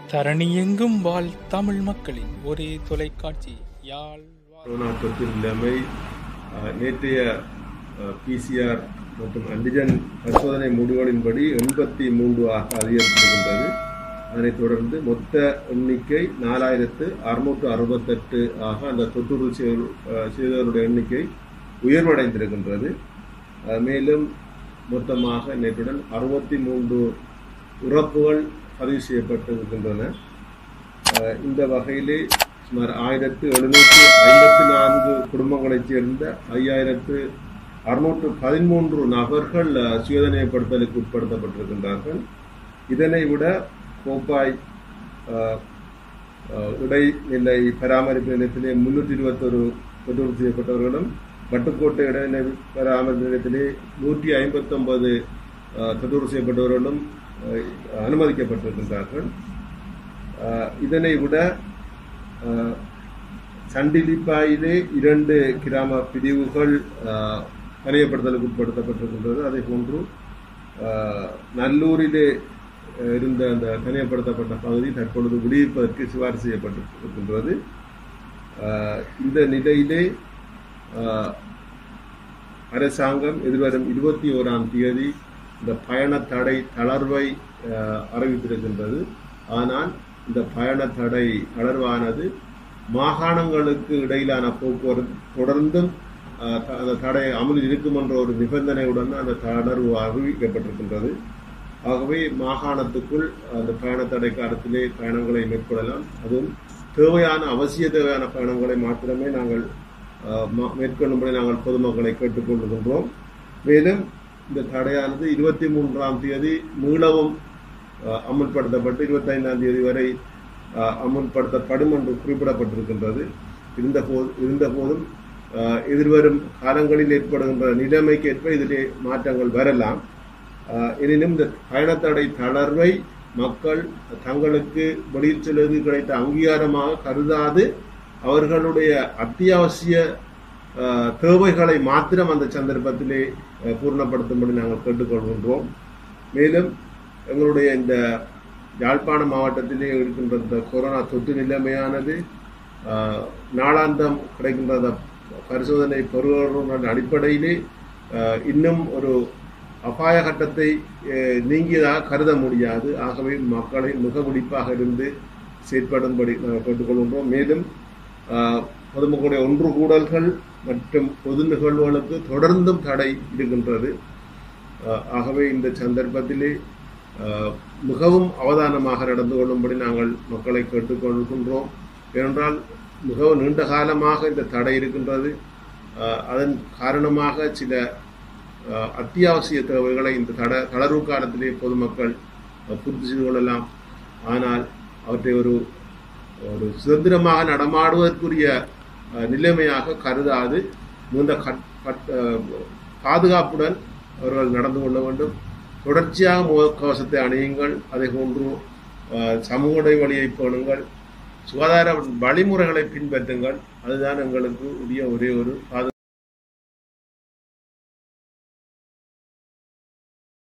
தரணியெங்கும் வாழ் தமிழ் மக்களின் ஒரே தொலைக்காட்சி யாழ் வா- கொரோனா தொற்று நிலைமை அஹ், நேற்றைய பிசிஆர் மற்றும் ஆன்டிஜன் பரிசோதனை முடிவுகளின்படி எண்பத்தி மூன்று ஆக அதிகரித்திருக்கின்றது அதனைத் தொடர்ந்து மொத்த எண்ணிக்கை நாலாயிரத்து அறுநூற்று அறுபத்தெட்டு ஆக அந்த தொற்றுறு செய்த- அஹ், செய்தவருடைய எண்ணிக்கை உயர்வடைந்திருக்கின்றது அஹ், மேலும் மொத்தமாக நேற்றுடன் அறுபத்தி மூன்று இறப்புகள் பதிவு செய்யப்பட்டிருக்கின்றன அஹ் இந்த வகையிலே சுமார் ஆயிரத்து எழுநூற்று ஐம்பத்தி நான்கு குடும்பங்களைச் சேர்ந்த ஐயாயிரத்து அறுநூற்று பதிமூன்று நபர்கள் அஹ், சுயதனியப்படுத்தலுக்கு உட்படுத்தப்பட்டிருக்கின்றார்கள் இதனை விட கோப்பாய் அஹ், அஹ், இடைநிலை பராமரிப்பு நிலையத்திலே முன்னூற்றி இருபத்தொரு தொற்றுறுதி செய்யப்பட்டவர்களும் வட்டுக்கோட்டை இடைநிலை பராமரிப்பு நிலையத்திலே நூற்றி ஐம்பத்தொன்பது தொற்றுறு செய்யப்பட்டவர்களும் அஹ், அனுமதிக்கப்பட்டிருக்கின்றார்கள் அஹ், இதனை விட அஹ், சண்டிலிப்பாயிலே இரண்டு கிராம பிரிவுகள் அஹ், தனியப்படுத்தலுக்கு உட்படுத்தப்பட்டிருக்கின்றது அதே போன்று அஹ், நல்லூரிலே அஹ், இருந்த அந்த தனியப்படுத்தப்பட்ட பகுதி தற்பொழுது விடுவிப்பதற்கு சிபாரிசு செய்யப்பட்டிருக்கின்றது அஹ், இந்த நிலையிலே அஹ், அரசாங்கம் எதிர்வரும் இருபத்தி ஓராம் தேதி இந்த பயண தடை தளர்வை அஹ், அறிவித்திருக்கின்றது ஆனால் இந்த பயண தடை தளர்வானது மாகாணங்களுக்கு இடையிலான போக்குவரத்து தொடர்ந்தும் அஹ், த- அந்த தடை அமலில் இருக்கும் என்ற ஒரு நிபந்தனையுடன் அந்த தளர்வு அறிவிக்கப்பட்டிருக்கின்றது ஆகவே மாகாணத்துக்குள் அந்த பயண தடை காலத்திலே பயணங்களை மேற்கொள்ளலாம் அதுவும் தேவையான அவசிய தேவையான பயணங்களை மாத்திரமே நாங்கள் அஹ், மா- மேற்கொள்ளும்படி நாங்கள் பொதுமக்களை கேட்டுக்கொள்கின்றோம் மேலும் இந்த தடையானது இருபத்தி மூன்றாம் தேதி மீளவும் அஹ், அமுல்படுத்தப்பட்டு இருபத்தைந்தாம் தேதி வரை அஹ், அமுல்படுத்தப்படும் என்று குறிப்பிடப்பட்டிருக்கின்றது இருந்த போது இருந்த போதும் அஹ், எதிர்வரும் காலங்களில் ஏற்படுகின்ற நிலைமைக்கு ஏற்ப இதிலே மாற்றங்கள் வரலாம் அஹ், எனினும் இந்த பயணத்தடை தளர்வை மக்கள் தங்களுக்கு வெளியில் செல்வது கிடைத்த அங்கீகாரமாக கருதாது அவர்களுடைய அத்தியாவசிய அஹ், தேவைகளை மாத்திரம் அந்த சந்தர்ப்பத்திலே அஹ், பூர்ணப்படுத்தும்படி நாங்கள் கேட்டுக்கொள்கின்றோம் மேலும் எங்களுடைய இந்த யாழ்ப்பாண மாவட்டத்திலே இருக்கின்ற இந்த கொரோனா தொற்று நிலைமையானது அஹ், நாளாந்தம் கிடைக்கின்ற அந்த பரிசோதனை பெறுவதன் அடிப்படையிலே அஹ், இன்னும் ஒரு அபாய கட்டத்தை அஹ், நீங்கியதாக கருத முடியாது ஆகவே மக்களை மிக விழிப்பாக இருந்து செயற்படும்படி நாங்கள் கேட்டுக்கொள்கின்றோம் மேலும் ஆஹ், பொதுமக்களுடைய ஒன்று கூடல்கள் மற்றும் பொது நிகழ்வுகளுக்கு தொடர்ந்தும் தடை இருக்கின்றது ஆஹ், ஆகவே இந்த சந்தர்ப்பத்திலே ஆஹ், மிகவும் அவதானமாக நடந்து கொள்ளும்படி நாங்கள் மக்களை கேட்டுக்கொள்கின்றோம் ஏனென்றால் மிகவும் நீண்ட காலமாக இந்த தடை இருக்கின்றது ஆஹ், அதன் காரணமாக சில ஆஹ், அத்தியாவசிய தேவைகளை இந்த தட தளர்வு காலத்திலே பொதுமக்கள் ஆஹ், பூர்த்தி செய்து கொள்ளலாம் ஆனால் அவற்றை ஒரு ஒரு சுதந்திரமாக நடமாடுவதற்குரிய அஹ், நிலைமையாக கருதாது மிகுந்த கட்- கட்- அஹ், பாதுகாப்புடன் அவர்கள் நடந்து கொள்ள வேண்டும் தொடர்ச்சியாக முகக்கவசத்தை அணியுங்கள் அதே போன்று அஹ், சமூக இடைவெளியை பேணுங்கள் சுகாதார வழிமுறைகளை பின்பற்றுங்கள் அதுதான் எங்களுக்கு உரிய ஒரே ஒரு பாதுகாப்பு